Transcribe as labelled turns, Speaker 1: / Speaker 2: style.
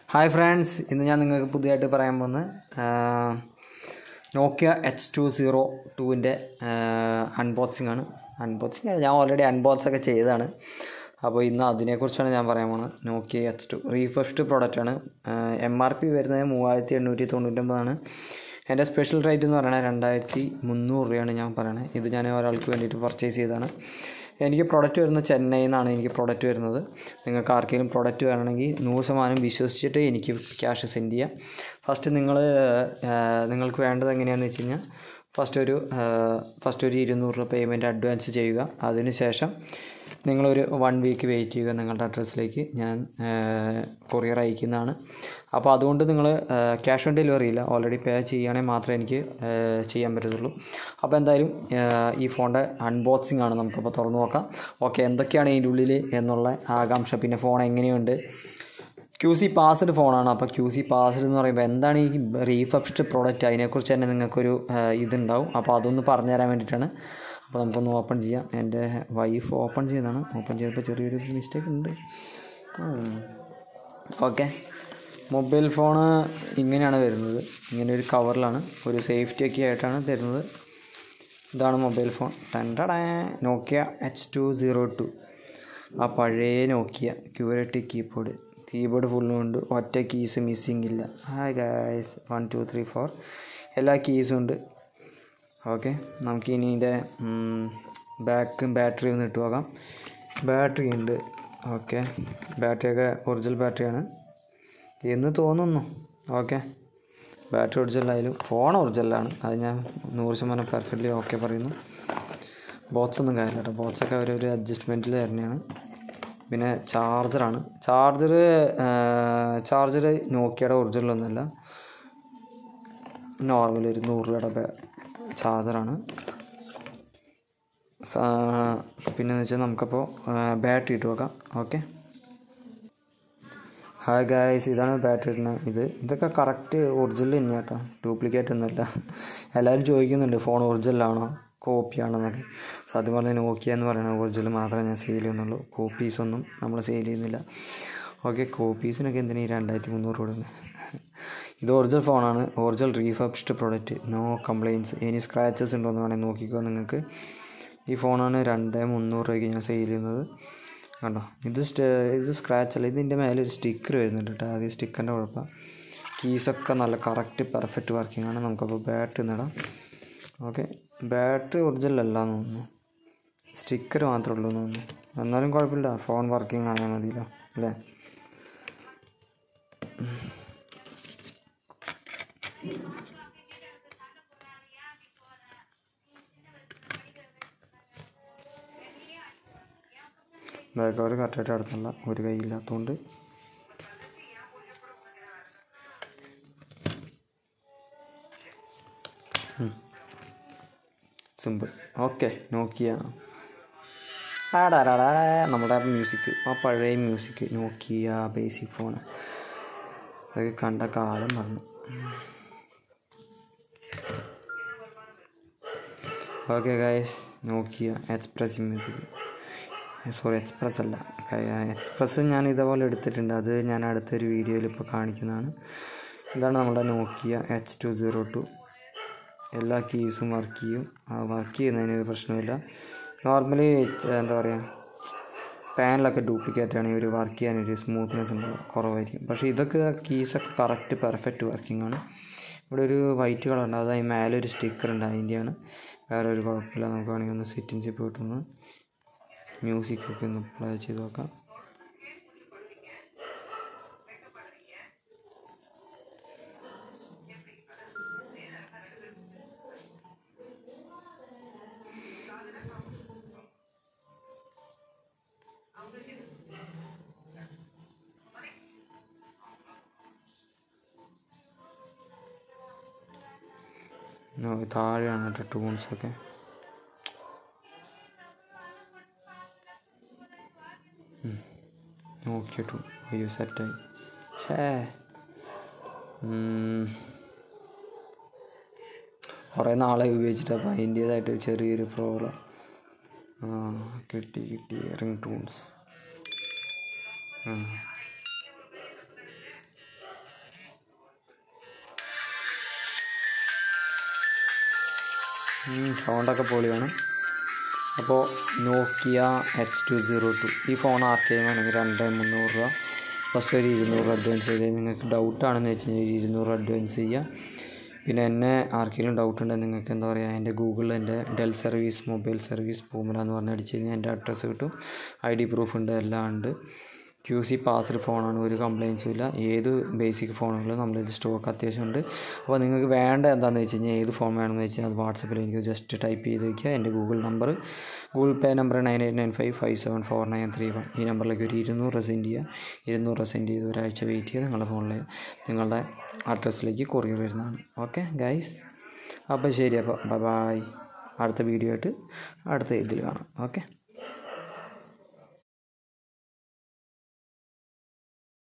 Speaker 1: hi friends ഇന്ന് ഞാൻ നിങ്ങൾക്ക് പുതിയതായിട്ട് പറയാൻ പോകുന്നത് നോക്കിയ എച്ച് ടു സീറോ ടുവിൻ്റെ അൺബോക്സിംഗ് ആണ് അൺബോക്സിങ് ഞാൻ ഓൾറെഡി അൺബോക്സ് ഒക്കെ ചെയ്തതാണ് അപ്പോൾ ഇന്ന് അതിനെക്കുറിച്ചാണ് ഞാൻ പറയാൻ പോകുന്നത് നോക്കിയ എച്ച് ടു റീഫസ്റ്റ് പ്രോഡക്റ്റാണ് എം ആർ പി വരുന്നത് മൂവായിരത്തി എണ്ണൂറ്റി തൊണ്ണൂറ്റൊമ്പതാണ് എൻ്റെ സ്പെഷ്യൽ റേറ്റ് എന്ന് പറയുന്നത് രണ്ടായിരത്തി മുന്നൂറ് രൂപയാണ് ഞാൻ പറയണത് ഇത് ഞാൻ ഒരാൾക്ക് വേണ്ടിയിട്ട് പർച്ചേസ് ചെയ്തതാണ് എനിക്ക് പ്രൊഡക്റ്റ് വരുന്നത് ചെന്നൈയിൽ നിന്നാണ് എനിക്ക് പ്രൊഡക്റ്റ് വരുന്നത് നിങ്ങൾക്ക് ആർക്കെങ്കിലും പ്രൊഡക്റ്റ് വേണമെങ്കിൽ നൂറ് ശതമാനം വിശ്വസിച്ചിട്ട് എനിക്ക് ക്യാഷ് സെൻഡ് ചെയ്യാം ഫസ്റ്റ് നിങ്ങൾ നിങ്ങൾക്ക് വേണ്ടത് എങ്ങനെയാണെന്ന് വെച്ച് കഴിഞ്ഞാൽ ഫസ്റ്റ് ഒരു ഫസ്റ്റ് ഒരു ഇരുന്നൂറ് രൂപ പേയ്മെൻറ്റ് അഡ്വാൻസ് ചെയ്യുക അതിനുശേഷം നിങ്ങളൊരു വൺ വീക്ക് വെയിറ്റ് ചെയ്യുക നിങ്ങളുടെ അഡ്രസ്സിലേക്ക് ഞാൻ കൊറിയർ അയക്കുന്നതാണ് അപ്പോൾ അതുകൊണ്ട് നിങ്ങൾ ക്യാഷ് ഓൺ ഡെലിവറി ഇല്ല ഓൾറെഡി പേ ചെയ്യുകയാണെങ്കിൽ മാത്രമേ എനിക്ക് ചെയ്യാൻ പറ്റത്തുള്ളൂ അപ്പോൾ എന്തായാലും ഈ ഫോണിൻ്റെ അൺബോക്സിംഗ് ആണ് നമുക്കപ്പോൾ തുറന്നു നോക്കാം ഓക്കെ എന്തൊക്കെയാണ് ഇതിൻ്റെ ഉള്ളിൽ എന്നുള്ള ആകാംക്ഷ പിന്നെ ഫോൺ എങ്ങനെയുണ്ട് ക്യൂ സി പാസ്ഡ് ഫോണാണ് അപ്പോൾ ക്യൂ സി പാസ്ഡ് എന്ന് പറയുമ്പോൾ എന്താണ് ഈ റീഫബ്സ്റ്റ് പ്രോഡക്റ്റ് അതിനെക്കുറിച്ച് തന്നെ നിങ്ങൾക്കൊരു ഇതുണ്ടാവും അപ്പോൾ അതൊന്ന് പറഞ്ഞു തരാൻ വേണ്ടിയിട്ടാണ് അപ്പോൾ നമുക്കൊന്ന് ഓപ്പൺ ചെയ്യാം എൻ്റെ വൈഫ് ഓപ്പൺ ചെയ്തതാണ് ഓപ്പൺ ചെയ്തപ്പോൾ ചെറിയൊരു മിസ്റ്റേക്ക് ഉണ്ട് ഓക്കെ മൊബൈൽ ഫോണ് ഇങ്ങനെയാണ് വരുന്നത് ഇങ്ങനെ ഒരു കവറിലാണ് ഒരു സേഫ്റ്റി ഒക്കെ ആയിട്ടാണ് തരുന്നത് ഇതാണ് മൊബൈൽ ഫോൺ ടെൻഡടേ Nokia H two zero two ആ പഴയ നോക്കിയ ക്യൂരറ്റി കീബോർഡ് കീബോർഡ് ഫുള്ളും ഉണ്ട് ഒറ്റ കീസ് മിസ്സിങ് ഇല്ല hi guys one two three four എല്ലാ കീസും ഉണ്ട് ഓക്കെ നമുക്ക് ഇനി ഇതിൻ്റെ ബാക്കും ബാറ്ററി ഒന്ന് ഇട്ട് നോക്കാം ബാറ്ററി ഉണ്ട് ഓക്കെ ബാറ്ററിയൊക്കെ ഒറിജിനൽ ബാറ്ററിയാണ് എന്ന് തോന്നുന്നു ഓക്കെ ബാറ്ററി ഒറിജിനലായാലും ഫോൺ ഒറിജിനലാണ് അത് ഞാൻ നൂറ് ശതമാനം പെർഫെക്റ്റ്ലി ഓക്കെ പറയുന്നു ബോക്സ് ഒന്നും കാര്യമില്ല കേട്ടോ ബോക്സൊക്കെ അവർ ഒരു അഡ്ജസ്റ്റ്മെൻറ്റിൽ തന്നെയാണ് പിന്നെ ചാർജറാണ് ചാർജർ ചാർജർ നോക്കിയുടെ ഒറിജിനലൊന്നുമല്ല നോർമൽ ഒരു നൂറ് രൂപയുടെ ചാർജറാണ് പിന്നെന്ന് വെച്ചാൽ നമുക്കപ്പോൾ ബാറ്ററി ഇട്ട് വെക്കാം ഓക്കെ ഹായ് ഗായ്സ് ഇതാണ് ബാറ്ററി ഇടുന്നത് ഇത് ഇതൊക്കെ കറക്റ്റ് ഒറിജിനൽ തന്നെയാണ് കേട്ടോ ഡ്യൂപ്ലിക്കേറ്റ് ഒന്നുമല്ല എല്ലാവരും ചോദിക്കുന്നുണ്ട് ഫോൺ ഒറിജിനലാണോ കോപ്പിയാണോ എന്നൊക്കെ സത്യം പറഞ്ഞാൽ നോക്കിയ എന്ന് പറയുന്നത് ഒറിജിനൽ മാത്രമേ ഞാൻ സെയിൽ ചെയ്യുന്നുള്ളൂ കോപ്പീസൊന്നും നമ്മൾ സെയിൽ ചെയ്യുന്നില്ല ഓക്കെ കോപ്പീസിനൊക്കെ എന്തിനാ ഈ രണ്ടായിരത്തി മുന്നൂറ് രൂപ ഇത് ഒറിജിനൽ ഫോണാണ് original refurbished product no complaints ഇനി സ്ക്രാച്ചസ് ഉണ്ടോ എന്ന് വേണമെങ്കിൽ നോക്കിക്കോ നിങ്ങൾക്ക് ഈ ഫോണാണ് രണ്ട് മുന്നൂറ് രൂപയ്ക്ക് ഞാൻ സെയിൽ ചെയ്യുന്നത് കണ്ടോ ഇത് ഇത് സ്ക്രാച്ച് അല്ല ഇതിൻ്റെ മേലെ ഒരു സ്റ്റിക്കർ വരുന്നുണ്ട് കേട്ടോ ആദ്യം സ്റ്റിക്കറിൻ്റെ കുഴപ്പം കീസൊക്കെ നല്ല കറക്റ്റ് പെർഫെക്റ്റ് വർക്കിംഗ് ആണ് നമുക്കപ്പോൾ ബാറ്ററി നേടാം ഓക്കെ ബാറ്ററി ഒറിജിനൽ അല്ല എന്ന് തോന്നുന്നു സ്റ്റിക്കർ മാത്രമേ ഉള്ളൂ എന്ന് തോന്നുന്നു എന്നാലും കുഴപ്പമില്ല ഫോൺ വർക്കിംഗ് ആയാൽ മതിയല്ലോ അല്ലേ ബാക്ക് കവർ കറക്റ്റായിട്ട് അടുത്തുള്ള ഒരു കൈയില്ലാത്തതുകൊണ്ട് സിമ്പിൾ ഓക്കെ നോക്കിയ ആടാടാടാ നമ്മുടെ മ്യൂസിക് ആ പഴയ മ്യൂസിക് നോക്കിയ ബേസിക് ഫോൺ അതൊക്കെ കണ്ട കാലം പറഞ്ഞു okay guys Nokia express music sorry express അല്ല എക്സ്പ്രസ് ഞാൻ ഇതേപോലെ എടുത്തിട്ടുണ്ട് അത് ഞാൻ അടുത്തൊരു വീഡിയോയിൽ ഇപ്പോൾ കാണിക്കുന്നതാണ് ഇതാണ് നമ്മുടെ Nokia H two zero two എല്ലാ കീസും വർക്ക് ചെയ്യും വർക്ക് ചെയ്യുന്നതിന് ഒരു പ്രശ്നമില്ല നോർമലി എന്താ പറയുക പാനിലൊക്കെ ഡ്യൂപ്ലിക്കേറ്റ് ആണ് ഒരു വർക്ക് ചെയ്യാനൊരു സ്മൂത്ത്നെസ് ഉണ്ടാവും കുറവായിരിക്കും പക്ഷേ ഇതൊക്കെ കീസൊക്കെ കറക്റ്റ് പെർഫെക്റ്റ് വർക്കിംഗ് ആണ് ഇവിടെ ഒരു വൈറ്റ് കളർ ഉണ്ട് അത് മേലെ ഒരു സ്റ്റിക്കർ ഉണ്ട് അതിൻ്റെയാണ് വേറെ ഒരു കുഴപ്പമില്ല നമുക്ക് വേണമെങ്കിൽ ഒന്ന് സെറ്റിങ്സിൽ പോയിട്ടൊന്ന് മ്യൂസിക്കൊക്കെ ഒന്ന് പ്ലേ ചെയ്ത് നോക്കാം താഴെയാണ് കേട്ടോ ടൂൺസൊക്കെ നോക്കിയിട്ടു അയ്യോ സെറ്റായി ഷേ കുറേ നാളെ ഉപയോഗിച്ചിട്ട് അപ്പോൾ അതിൻ്റേതായിട്ട് ചെറിയൊരു പ്രോബ്ലം ആ കിട്ടി കിട്ടി റിംഗ് ടൂൺസ് ആ സൗണ്ടൊക്കെ പൊളിയാണ് അപ്പോൾ Nokia H two zero two ഈ ഫോൺ ആർക്കെയുമാണെങ്കിൽ രണ്ട് മുന്നൂറ് രൂപ ഫസ്റ്റ് ഒരു ഇരുന്നൂറ് അഡ്വാൻസ് ചെയ്ത് നിങ്ങൾക്ക് ഡൗട്ടാണെന്ന് വെച്ച് കഴിഞ്ഞാൽ ഇരുന്നൂറ് അഡ്വാൻസ് ചെയ്യുക പിന്നെ എന്നെ ആർക്കെങ്കിലും ഡൗട്ട് ഉണ്ടെങ്കിൽ നിങ്ങൾക്ക് എന്താ പറയുക എൻ്റെ ഗൂഗിളിൽ എൻ്റെ Dell service mobile service Poomala എന്ന് പറഞ്ഞ് അടിച്ച് കഴിഞ്ഞാൽ എൻ്റെ അഡ്രസ്സ് കിട്ടും ഐ ഡി പ്രൂഫ് ഉണ്ട് എല്ലാം ഉണ്ട് ക്യു സി പാസ്ഡ് ഫോണാണ് ഒരു കംപ്ലയിൻസും ഇല്ല ഏത് ബേസിക് ഫോണുകളും നമ്മളിത് സ്റ്റോക്ക് അത്യാവശ്യം ഉണ്ട് അപ്പോൾ നിങ്ങൾക്ക് വേണ്ട എന്താണെന്ന് വെച്ച് കഴിഞ്ഞാൽ ഏത് ഫോൺ വേണമെന്ന് വെച്ച് കഴിഞ്ഞാൽ അത് വാട്സപ്പിൽ എനിക്ക് ജസ്റ്റ് ടൈപ്പ് ചെയ്ത് വയ്ക്കുക എൻ്റെ Google number Google Pay number nine eight nine five five seven four nine three one ഈ നമ്പറിലേക്ക് ഒരു ഇരുന്നൂറ് രൂപ സെൻഡ് ചെയ്യുക ഇരുന്നൂറ് രൂപ സെൻഡ് ചെയ്ത് ഒരാഴ്ച വെയിറ്റ് ചെയ്യുക നിങ്ങളുടെ ഫോണിൽ നിങ്ങളുടെ അഡ്രസ്സിലേക്ക് കൊറിയർ വരുന്നതാണ് ഓക്കെ ഗൈസ് അപ്പോൾ ശരി അപ്പോൾ ബൈ ബൈ അടുത്ത വീഡിയോ ആയിട്ട് അടുത്ത ഇതിൽ കാണാം ഓക്കെ